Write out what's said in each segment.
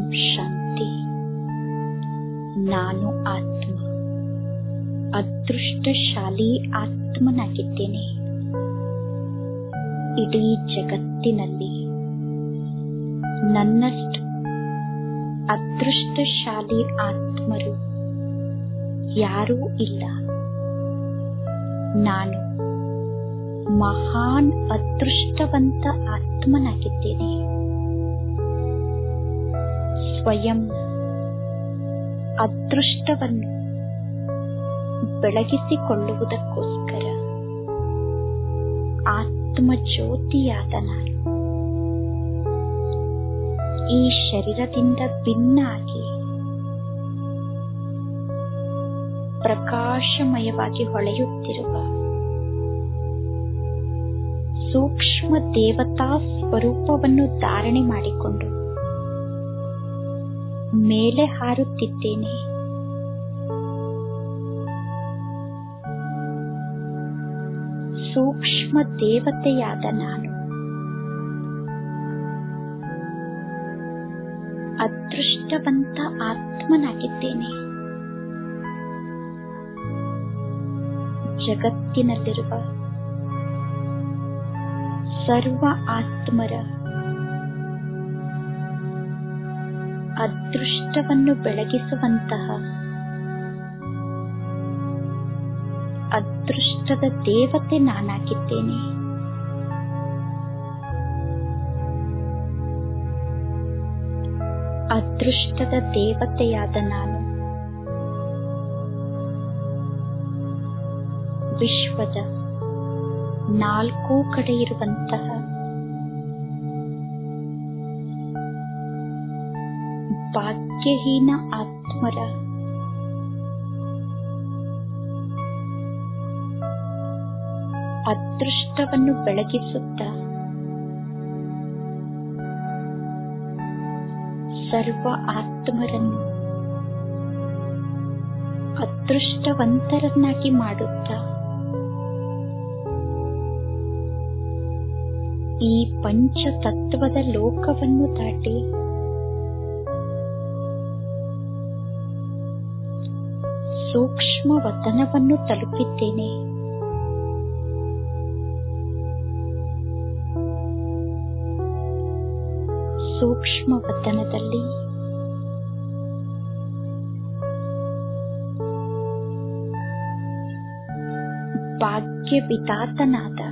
ಶಾಂತಿ ನಾನು ಆತ್ಮ ಅದೃಷ್ಟಶಾಲಿ ಆತ್ಮನಾಗಿದ್ದೇನೆ ಇಡೀ ಜಗತ್ತಿನಲ್ಲಿ ನನ್ನಷ್ಟು ಅದೃಷ್ಟಶಾಲಿ ಆತ್ಮರು ಯಾರೂ ಇಲ್ಲ ನಾನು ಮಹಾನ್ ಅದೃಷ್ಟವಂತ ಆತ್ಮನಾಗಿದ್ದೇನೆ ಸ್ವಯಂ ಅದೃಷ್ಟವನ್ನು ಬೆಳಗಿಸಿಕೊಳ್ಳುವುದಕ್ಕೋಸ್ಕರ ಆತ್ಮ ಜ್ಯೋತಿಯಾದ ನಾನು ಈ ಶರೀರದಿಂದ ಭಿನ್ನ ಆಗಿ ಪ್ರಕಾಶಮಯವಾಗಿ ಹೊಳೆಯುತ್ತಿರುವ ಸೂಕ್ಷ್ಮ ದೇವತಾ ಸ್ವರೂಪವನ್ನು ಧಾರಣೆ ಮಾಡಿಕೊಂಡು ಮೇಲೆ ಹಾರುತ್ತಿದ್ದೇನೆ ಸೂಕ್ಷ್ಮ ದೇವತೆಯಾದ ನಾನು ಅದೃಷ್ಟವಂತ ಆತ್ಮನಾಗಿದ್ದೇನೆ ಜಗತ್ತಿನಲ್ಲಿರುವ ಸರ್ವ ಆತ್ಮರ ಅದೃಷ್ಟವನ್ನು ಬೆಳಗಿಸುವಂತಹ ಅದೃಷ್ಟದ ದೇವತೆ ನಾನಾಗಿದ್ದೇನೆ ಅದೃಷ್ಟದ ದೇವತೆಯಾದ ನಾನು ವಿಶ್ವದ ನಾಲ್ಕೂ ಕಡೆ ಇರುವಂತಹ ಭಾಗ್ಯಹೀನ ಆತ್ಮರ ಅದೃಷ್ಟವನ್ನು ಬೆಳಗಿಸುತ್ತ ಸರ್ವ ಆತ್ಮರನ್ನು ಅದೃಷ್ಟವಂತರನ್ನಾಗಿ ಮಾಡುತ್ತಾ ಈ ಪಂಚತತ್ವದ ಲೋಕವನ್ನು ದಾಟಿ ಸೂಕ್ಷ್ಮ ವತನವನ್ನು ತಲುಪಿದ್ದೇನೆ ಸೂಕ್ಷ್ಮ ವತನದಲ್ಲಿ ಭಾಗ್ಯ ವಿಧಾತನಾದ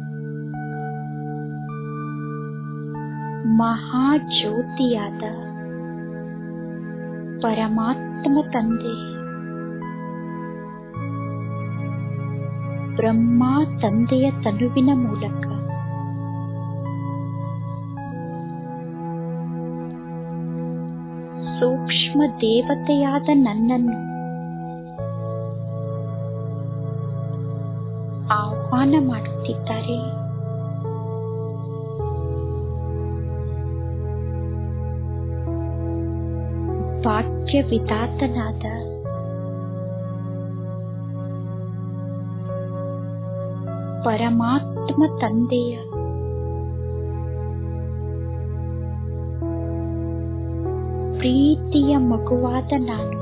ಮಹಾಜ್ಯೋತಿಯಾದ ಪರಮಾತ್ಮ ತಂದೆ ಬ್ರಹ್ಮ ತಂದೆಯ ತನುವಿನ ಮೂಲಕ ಸೂಕ್ಷ್ಮ ದೇವತೆಯಾದ ನನ್ನನ್ನು ಆಹ್ವಾನ ಮಾಡುತ್ತಿದ್ದಾರೆ ಭಾಗ್ಯ ವಿಧಾತನಾದ ಪರಮಾತ್ಮ ತಂದೆಯ ಪ್ರೀತಿಯ ಮಗುವಾದ ನಾನು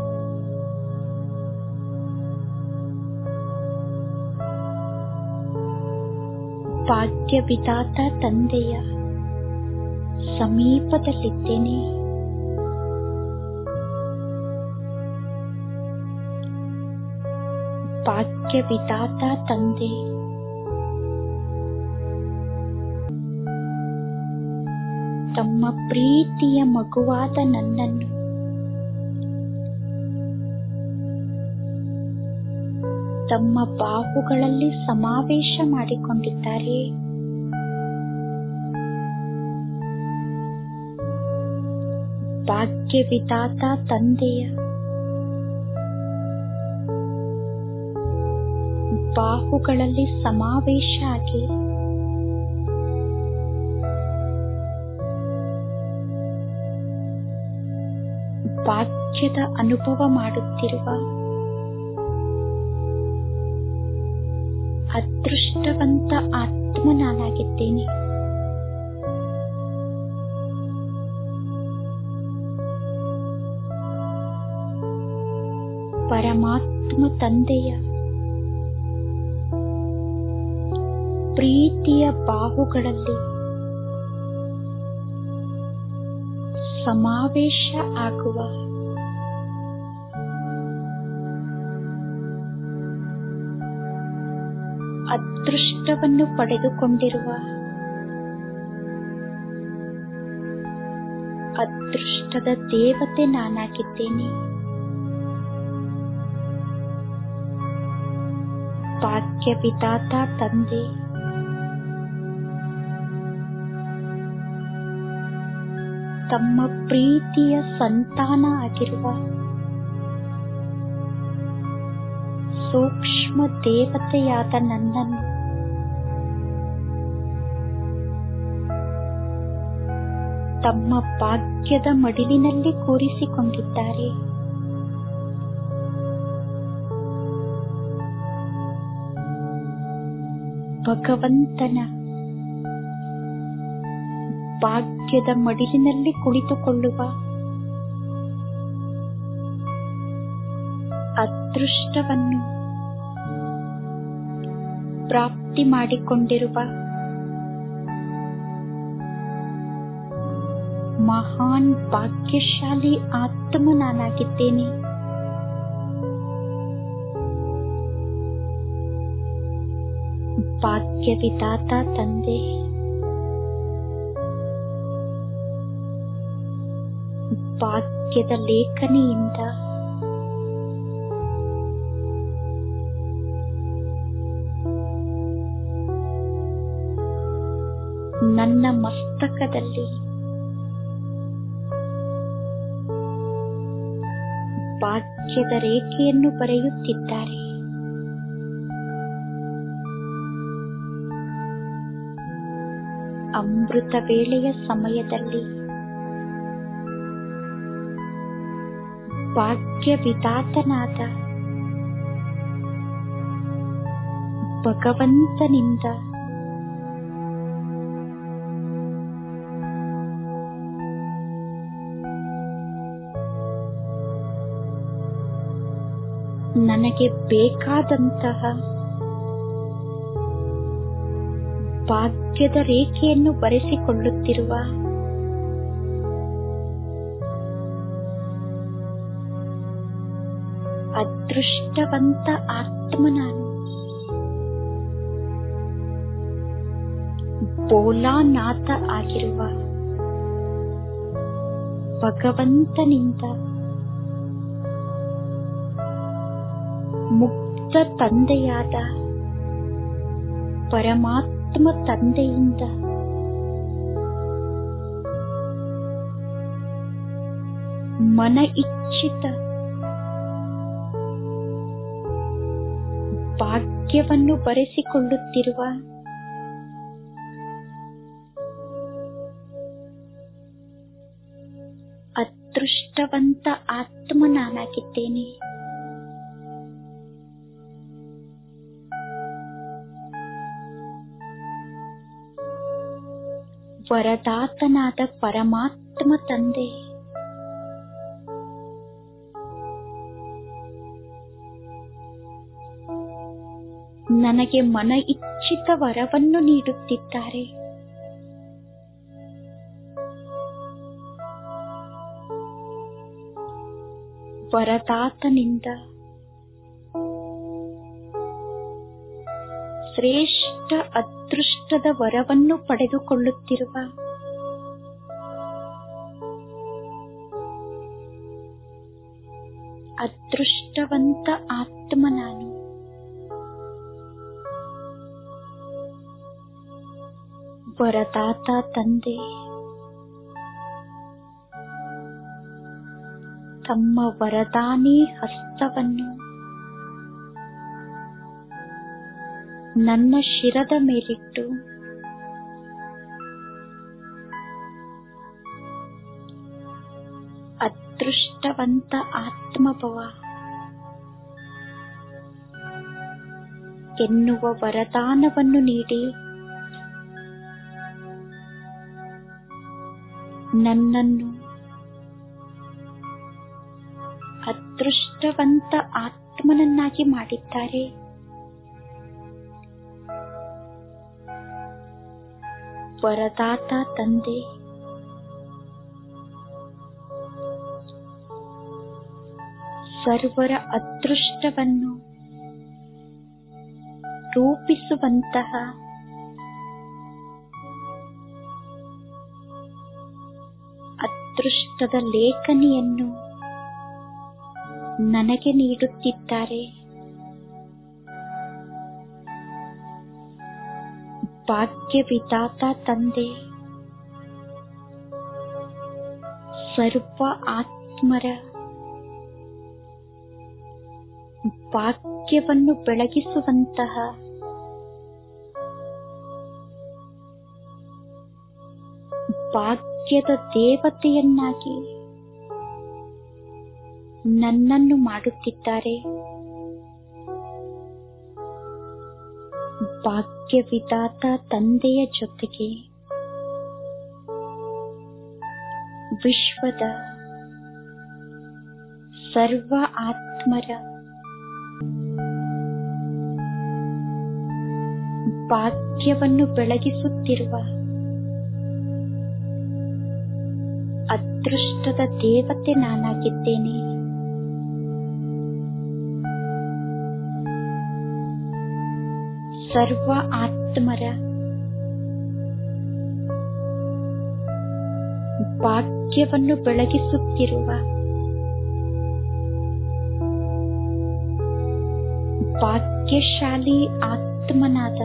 ಭಾಗ್ಯ ವಿಧಾತ ತಂದೆಯ ಸಮೀಪದಲ್ಲಿದ್ದೇನೆ ಭಾಗ್ಯ ವಿಧಾತ ತಂದೆ ತಮ್ಮ ಪ್ರೀತಿಯ ಮಗುವಾದ ನನ್ನನ್ನು ತಮ್ಮ ಬಾಹುಗಳಲ್ಲಿ ಸಮಾವೇಶ ಮಾಡಿಕೊಂಡಿದ್ದಾರೆ ಭಾಗ್ಯ ವಿಧಾತ ತಂದೆಯ ಬಾಹುಗಳಲ್ಲಿ ಸಮಾವೇಶ ಆಗಿ ಭಾಗ್ಯದ ಅನುಭವ ಮಾಡುತ್ತಿರುವ ಅದೃಷ್ಟವಂತ ಆತ್ಮ ನಾನಾಗಿದ್ದೇನೆ ಪರಮಾತ್ಮ ತಂದೆಯ ಪ್ರೀತಿಯ ಬಾಹುಗಳಲ್ಲಿ ಸಮಾವೇಶ ಆಗುವ ಅದೃಷ್ಟವನ್ನು ಪಡೆದುಕೊಂಡಿರುವ ಅದೃಷ್ಟದ ದೇವತೆ ನಾನಾಗಿದ್ದೇನೆ ಭಾಗ್ಯ ವಿಧಾತ ತಂದೆ ತಮ್ಮ ಪ್ರೀತಿಯ ಸಂತಾನ ಆಗಿರುವ ಸೂಕ್ಷ್ಮ ದೇವತೆಯಾದ ನನ್ನನ್ನು ತಮ್ಮ ಭಾಗ್ಯದ ಮಡಿಲಿನಲ್ಲಿ ಕೂರಿಸಿಕೊಂಡಿದ್ದಾರೆ ಭಗವಂತನ ಭಾಗ್ಯದ ಮಡಿಲಿನಲ್ಲಿ ಕುಳಿತುಕೊಳ್ಳುವ ಅದೃಷ್ಟವನ್ನು ಪ್ರಾಪ್ತಿ ಮಾಡಿಕೊಂಡಿರುವ ಮಹಾನ್ ಭಾಗ್ಯಶಾಲಿ ಆತ್ಮ ನಾನಾಗಿದ್ದೇನೆ ಭಾಗ್ಯ ವಿಧಾತ ತಂದೆ ಭಾಗ್ಯದ ಲೇಖನಿಯಿಂದ ನನ್ನ ಮಸ್ತಕದಲ್ಲಿ ಭಾಗ್ಯದ ರೇಖೆಯನ್ನು ಬರೆಯುತ್ತಿದ್ದಾರೆ ಅಮೃತ ವೇಳೆಯ ಸಮಯದಲ್ಲಿ ಭಾಗ್ಯ ವಿಧಾತನಾದ ಭಗವಂತನಿಂದ ನನಗೆ ಬೇಕಾದಂತಹ ಭಾಗ್ಯದ ರೇಖೆಯನ್ನು ಬರೆಸಿಕೊಳ್ಳುತ್ತಿರುವ ಅದೃಷ್ಟವಂತ ಆತ್ಮ ನಾನು ಬೋಲಾನಾಥ ಆಗಿರುವ ಭಗವಂತನಿಂದ ಮುಕ್ತ ತಂದೆಯಾದ ಪರಮಾತ್ಮ ತಂದೆಯಿಂದ ಮನ ಇಚ್ಛಿತ ಭಾಗ್ಯವನ್ನು ಬರೆಸಿಕೊಳ್ಳುತ್ತಿರುವ ಅದೃಷ್ಟವಂತ ಆತ್ಮ ನಾನಾಗಿದ್ದೇನೆ ವರದಾತನಾದ ಪರಮಾತ್ಮ ತಂದೆ ನನಗೆ ಮನ ಇಚ್ಛಿತ ವರವನ್ನು ನೀಡುತ್ತಿದ್ದಾರೆ ವರದಾತನಿಂದ ಶ್ರೇಷ್ಠ ಅದೃಷ್ಟದ ವರವನ್ನು ಪಡೆದುಕೊಳ್ಳುತ್ತಿರುವ ಅದೃಷ್ಟವಂತ ಆತ್ಮ ನಾನು ವರದಾತ ತಂದೆ ತಮ್ಮ ವರದಾನಿ ಹಸ್ತವನ್ನು ನನ್ನ ಶಿರದ ಮೇಲಿಟ್ಟು ಅದೃಷ್ಟವಂತ ಆತ್ಮಭವ ಎನ್ನುವ ವರದಾನವನ್ನು ನೀಡಿ ನನ್ನನ್ನು ಅದೃಷ್ಟವಂತ ಆತ್ಮನನ್ನಾಗಿ ಮಾಡಿದ್ದಾರೆ ವರದಾತ ತಂದೆ ಸರ್ವರ ಅದೃಷ್ಟವನ್ನು ರೂಪಿಸುವಂತಹ ಅದೃಷ್ಟದ ಲೇಖನಿಯನ್ನು ನನಗೆ ನೀಡುತ್ತಿದ್ದಾರೆ ಭಾಗ್ಯವಿದಾತ ತಂದೆ ಸರ್ವ ಆತ್ಮರ ಭಾಗ್ಯವನ್ನು ಬೆಳಗಿಸುವಂತಹ ಭಾಗ್ಯದ ದೇವತೆಯನ್ನಾಗಿ ನನ್ನನ್ನು ಮಾಡುತ್ತಿದ್ದಾರೆ ಭಾಗ್ಯವಿದಾತ ತಂದೆಯ ಜೊತೆಗೆ ವಿಶ್ವದ ಸರ್ವ ಆತ್ಮರ ಭಾಗ್ಯವನ್ನು ಬೆಳಗಿಸುತ್ತಿರುವ ಅದೃಷ್ಟದ ದೇವತೆ ನಾನಾಗಿದ್ದೇನೆ ಸರ್ವ ಆತ್ಮರ ಭಾಗ್ಯವನ್ನು ಬೆಳಗಿಸುತ್ತಿರುವ ಭಾಗ್ಯಶಾಲಿ ಆತ್ಮನಾದ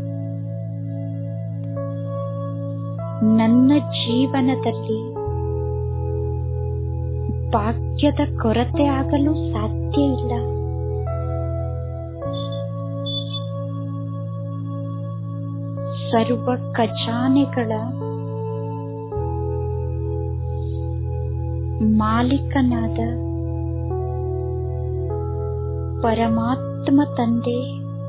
ನನ್ನ ಜೀವನದಲ್ಲಿ ಭಾಗ್ಯದ ಕೊರತೆ ಆಗಲು ಸಾಧ್ಯ ಇಲ್ಲ ಸರ್ವ ಖಜಾನೆಗಳ ಮಾಲೀಕನಾದ ಪರಮಾತ್ಮ ತಂದೆ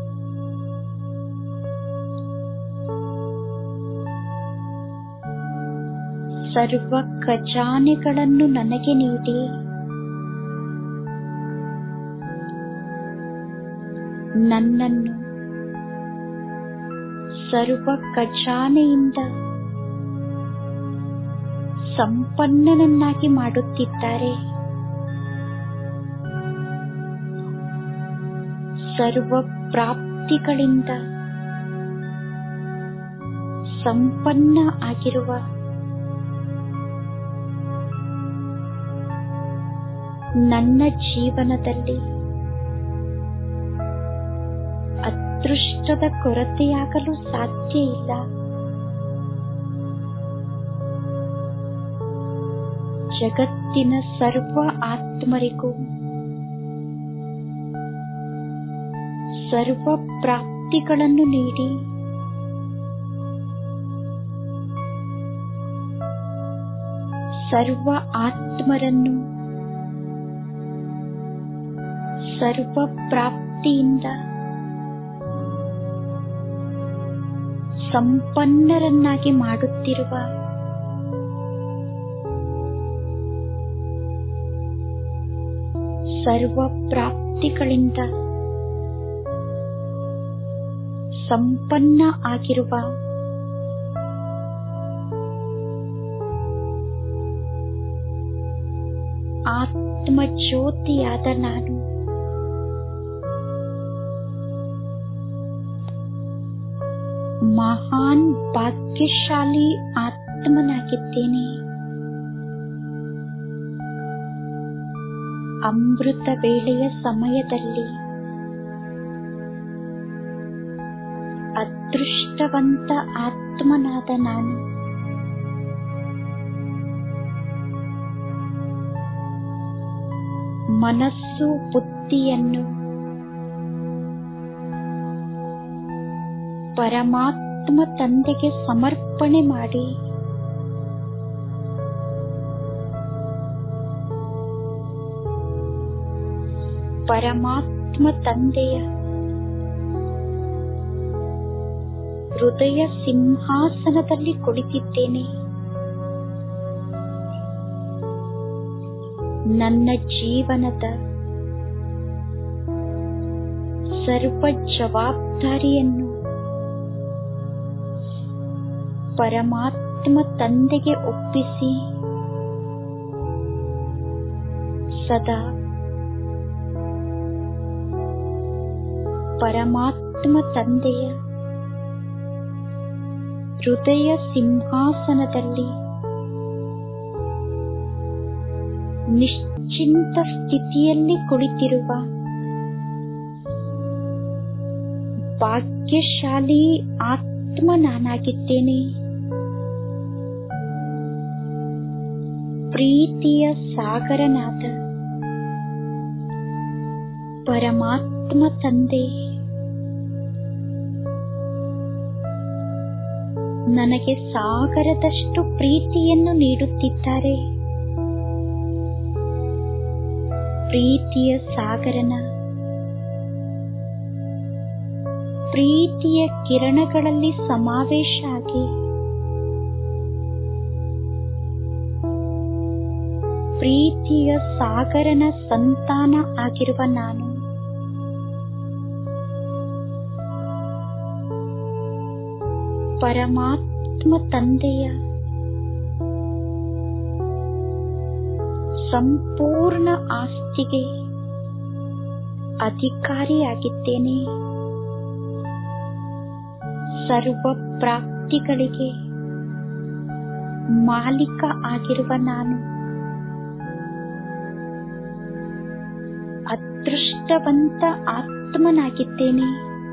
ಸರ್ವ ಖಜಾನೆಗಳನ್ನು ನನಗೆ ನೀಡಿ ನನ್ನನ್ನು ಸರ್ವ ಖಜಾನೆಯಿಂದ ಸಂಪನ್ನನನ್ನಾಗಿ ಮಾಡುತ್ತಿದ್ದಾರೆ ಸರ್ವ ಪ್ರಾಪ್ತಿಗಳಿಂದ ಸಂಪನ್ನ ಆಗಿರುವ ನನ್ನ ಜೀವನದಲ್ಲಿ ಅದೃಷ್ಟದ ಕೊರತೆಯಾಗಲು ಸಾಧ್ಯ ಇಲ್ಲ ಜಗತ್ತಿನ ಸರ್ವ ಆತ್ಮರಿಗೂ ಸರ್ವ ಪ್ರಾಪ್ತಿಗಳನ್ನು ನೀಡಿ ಸರ್ವ ಆತ್ಮರನ್ನು ಸರ್ವ ಪ್ರಾಪ್ತಿಯಿಂದ ಸಂಪನ್ನರನ್ನಾಗಿ ಮಾಡುತ್ತಿರುವ ಸರ್ವ ಪ್ರಾಪ್ತಿಗಳಿಂದ ಸಂಪನ್ನ ಆಗಿರುವ ಆತ್ಮ ಜ್ಯೋತಿಯಾದ ನಾನು ಮಹಾನ್ ಭಾಗ್ಯಶಾಲಿ ಆತ್ಮನಾಗಿದ್ದೇನೆ ಅಮೃತ ವೇಳೆಯ ಸಮಯದಲ್ಲಿ ಅದೃಷ್ಟವಂತ ಆತ್ಮನಾದ ನಾನು ಮನಸ್ಸು ಬುದ್ಧಿಯನ್ನು ಪರಮಾತ್ಮ ತಂದೆಗೆ ಸಮರ್ಪಣೆ ಮಾಡಿ ಪರಮಾತ್ಮ ತಂದೆಯ ಹೃದಯ ಸಿಂಹಾಸನದಲ್ಲಿ ಕುಳಿತಿದ್ದೇನೆ ನನ್ನ ಜೀವನದ ಸರ್ವ ಜವಾಬ್ದಾರಿಯನ್ನು ಪರಮಾತ್ಮ ತಂದೆಗೆ ಒಪ್ಪಿಸಿ ಸದಾ ಪರಮಾತ್ಮ ತಂದೆಯ ಹೃದಯ ಸಿಂಹಾಸನದಲ್ಲಿ ನಿಶ್ಚಿಂತ ಸ್ಥಿತಿಯಲ್ಲಿ ಕುಳಿತಿರುವ ಭಾಗ್ಯಶಾಲಿ ಆತ್ಮ ನಾನಾಗಿದ್ದೇನೆ ಪ್ರೀತಿಯ ಸಾಗರನಾದ ಪರಮಾತ್ಮ ತಂದೆ ನನಗೆ ಸಾಗರದಷ್ಟು ಪ್ರೀತಿಯನ್ನು ನೀಡುತ್ತಿದ್ದಾರೆ ಪ್ರೀತಿಯ ಸಾಗರನ ಪ್ರೀತಿಯ ಕಿರಣಗಳಲ್ಲಿ ಸಮಾವೇಶ ಆಗಿ ಪ್ರೀತಿಯ ಸಾಗರನ ಸಂತಾನ ಆಗಿರುವ ನಾನು ಪರಮಾತ್ಮ ತಂದೆಯ ಸಂಪೂರ್ಣ ಆಸ್ತಿಗೆ ಅಧಿಕಾರಿಯಾಗಿದ್ದೇನೆ ಸರ್ವ ಪ್ರಾಪ್ತಿಗಳಿಗೆ ಮಾಲೀಕ ಆಗಿರುವ ನಾನು ಅದೃಷ್ಟವಂತ ಆತ್ಮನಾಗಿದ್ದೇನೆ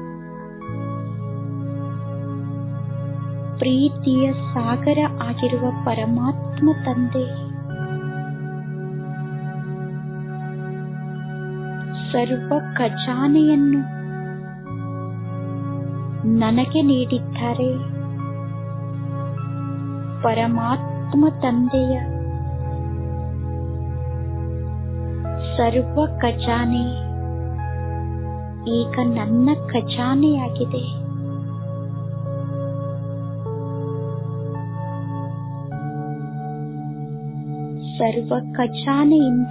ಪ್ರೀತಿಯ ಸಾಗರ ಆಗಿರುವ ಪರಮಾತ್ಮ ತಂದೆ ಸರ್ವ ಖಜಾನೆಯನ್ನು ನನಗೆ ನೀಡಿದ್ದಾರೆ ಪರಮಾತ್ಮ ತಂದೆಯ ಸರ್ವ ಖಜಾನೆ ಈಗ ನನ್ನ ಖಜಾನೆಯಾಗಿದೆ ಸರ್ವ ಖಜಾನೆಯಿಂದ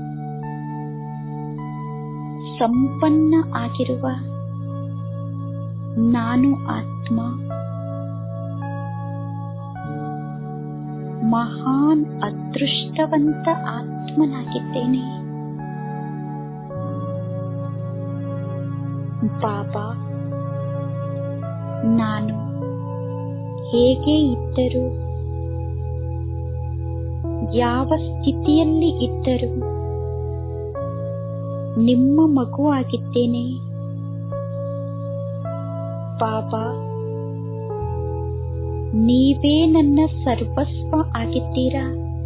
ಸಂಪನ್ನ ಆಗಿರುವ ನಾನು ಆತ್ಮ ಮಹಾನ್ ಅದೃಷ್ಟವಂತ ಆತ್ಮನಾಗಿದ್ದೇನೆ ಬಾಬಾ ನಾನು ಹೇಗೆ ಇದ್ದರೂ ಯಾವ ಸ್ಥಿತಿಯಲ್ಲಿ ಇದ್ದರೂ ನಿಮ್ಮ ಮಗು ಆಗಿದ್ದೇನೆ ಬಾಬಾ ನೀವೇ ನನ್ನ ಸರ್ವಸ್ವ ಆಗಿದ್ದೀರಾ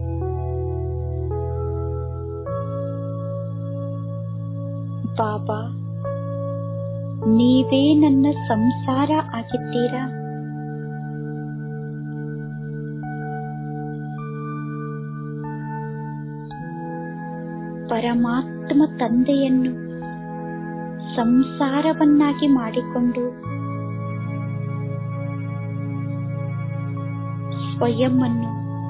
ಬಾಬಾ ನೀವೇ ನನ್ನ ಸಂಸಾರ ಆಗಿದ್ದೀರಾ ಪರಮಾತ್ಮ ತಂದೆಯನ್ನು ಸಂಸಾರವನ್ನಾಗಿ ಮಾಡಿಕೊಂಡು ಸ್ವಯಂ ಅನ್ನು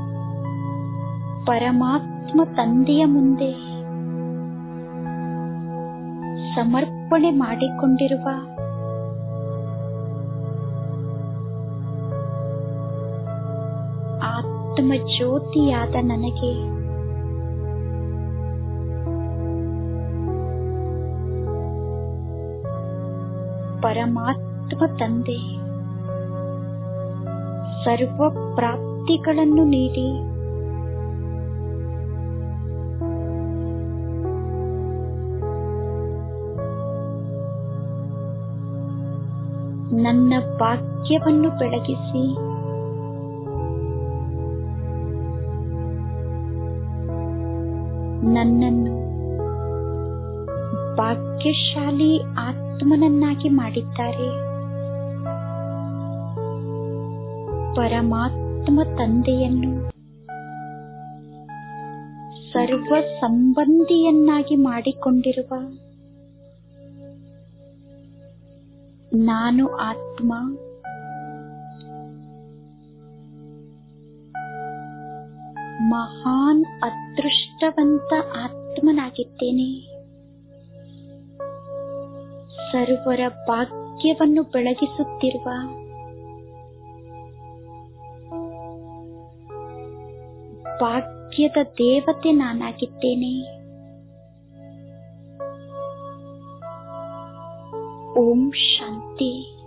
ಪರಮಾತ್ಮ ತಂದೆಯ ಮುಂದೆ ಸಮರ್ಪಣೆ ಮಾಡಿಕೊಂಡಿರುವ ಆತ್ಮ ಜ್ಯೋತಿಯಾದ ನನಗೆ ಪರಮಾತ್ಮ ತಂದೆ ಸರ್ವ ಪ್ರಾಪ್ತಿಗಳನ್ನು ನೀಡಿ ನನ್ನ ಭಾಗ್ಯವನ್ನು ಬೆಳಗಿಸಿ ನನ್ನನ್ನು ಭಾಗ್ಯಶಾಲಿ ಆತ್ಮನನ್ನಾಗಿ ಮಾಡಿದ್ದಾರೆ ಪರಮಾತ್ಮ ತಂದೆಯನ್ನು ಸರ್ವ ಸಂಬಂಧಿಯನ್ನಾಗಿ ಮಾಡಿಕೊಂಡಿರುವ ನಾನು ಆತ್ಮ ಮಹಾನ್ ಅದೃಷ್ಟವಂತ ಆತ್ಮನಾಗಿದ್ದೇನೆ ಸರ್ವರ ಭಾಗ್ಯವನ್ನು ಬೆಳಗಿಸುತ್ತಿರುವ ಭಾಗ್ಯದ ದೇವತೆ ನಾನಾಗಿದ್ದೇನೆ ಓಂ ಶಾಂತಿ